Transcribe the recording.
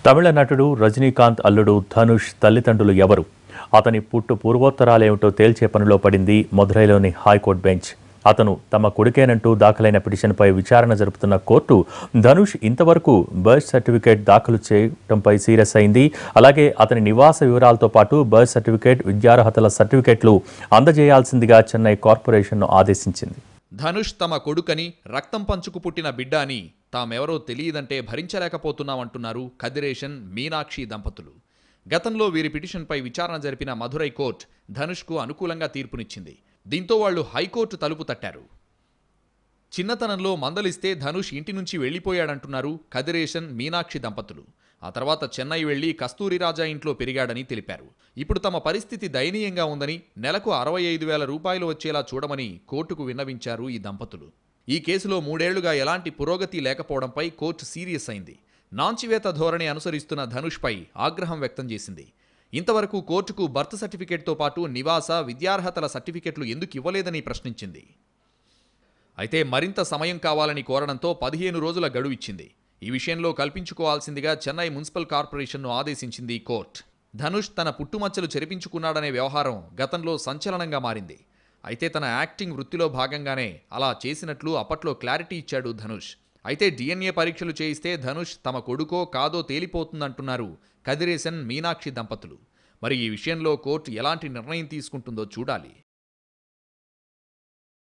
తమిళ నటుడు రజనీకాంత్ అల్లుడు ధనుష్ తల్లిదండ్రులు ఎవరు అతని పుట్టు పూర్వోత్తరాలేమిటో తేల్చే పనిలో పడింది మదురైలోని హైకోర్టు బెంచ్ అతను తమ కొడుకేనంటూ దాఖలైన పిటిషన్పై విచారణ జరుపుతున్న కోర్టు ధనుష్ ఇంతవరకు బర్త్ సర్టిఫికేట్ దాఖలు చేయడంపై సీరియస్ అయింది అలాగే అతని నివాస వివరాలతో పాటు బర్త్ సర్టిఫికేట్ విద్యార్హతల సర్టిఫికేట్లు అందజేయాల్సిందిగా చెన్నై కార్పొరేషన్ను ఆదేశించింది ధనుష్ తమ కొడుకని రక్తం పంచుకు పుట్టిన బిడ్డ అని తామెవరో తెలియదంటే భరించలేకపోతున్నామంటున్నారు కదిరేషన్ మీనాక్షి దంపతులు గతంలో వీరి పిటిషన్పై విచారణ జరిపిన మధురై కోర్టు ధనుష్కు అనుకూలంగా తీర్పునిచ్చింది దీంతో వాళ్లు హైకోర్టు తలుపు తట్టారు చిన్నతనంలో మందలిస్తే ధనుష్ ఇంటి నుంచి వెళ్లిపోయాడంటున్నారు కదిరేషన్ మీనాక్షి దంపతులు ఆ తర్వాత చెన్నై వెళ్లి కస్తూరిరాజా ఇంట్లో పెరిగాడని తెలిపారు ఇప్పుడు తమ పరిస్థితి దయనీయంగా ఉందని నెలకు అరవై ఐదు వేల రూపాయలు వచ్చేలా చూడమని కోర్టుకు విన్నవించారు ఈ దంపతులు ఈ కేసులో మూడేళ్లుగా ఎలాంటి పురోగతి లేకపోవడంపై కోర్టు సీరియస్ అయింది నాంచివేత ధోరణి అనుసరిస్తున్న ధనుష్పై ఆగ్రహం వ్యక్తం చేసింది ఇంతవరకు కోర్టుకు బర్త్ సర్టిఫికేట్తో పాటు నివాస విద్యార్హతల సర్టిఫికెట్లు ఎందుకు ఇవ్వలేదని ప్రశ్నించింది అయితే మరింత సమయం కావాలని కోరడంతో పదిహేను రోజుల గడువు ఇచ్చింది ఈ విషయంలో కల్పించుకోవాల్సిందిగా చెన్నై మున్సిపల్ కార్పొరేషన్ను ఆదేశించింది కోర్టు ధనుష్ తన పుట్టుమచ్చలు చెరిపించుకున్నాడనే వ్యవహారం గతంలో సంచలనంగా మారింది అయితే తన యాక్టింగ్ వృత్తిలో భాగంగానే అలా చేసినట్లు అప్పట్లో క్లారిటీ ఇచ్చాడు ధనుష్ అయితే డిఎన్ఏ పరీక్షలు చేయిస్తే ధనుష్ తమ కొడుకో కాదో తేలిపోతుందంటున్నారు కదిరేసన్ మీనాక్షి దంపతులు మరి ఈ విషయంలో కోర్టు ఎలాంటి నిర్ణయం తీసుకుంటుందో చూడాలి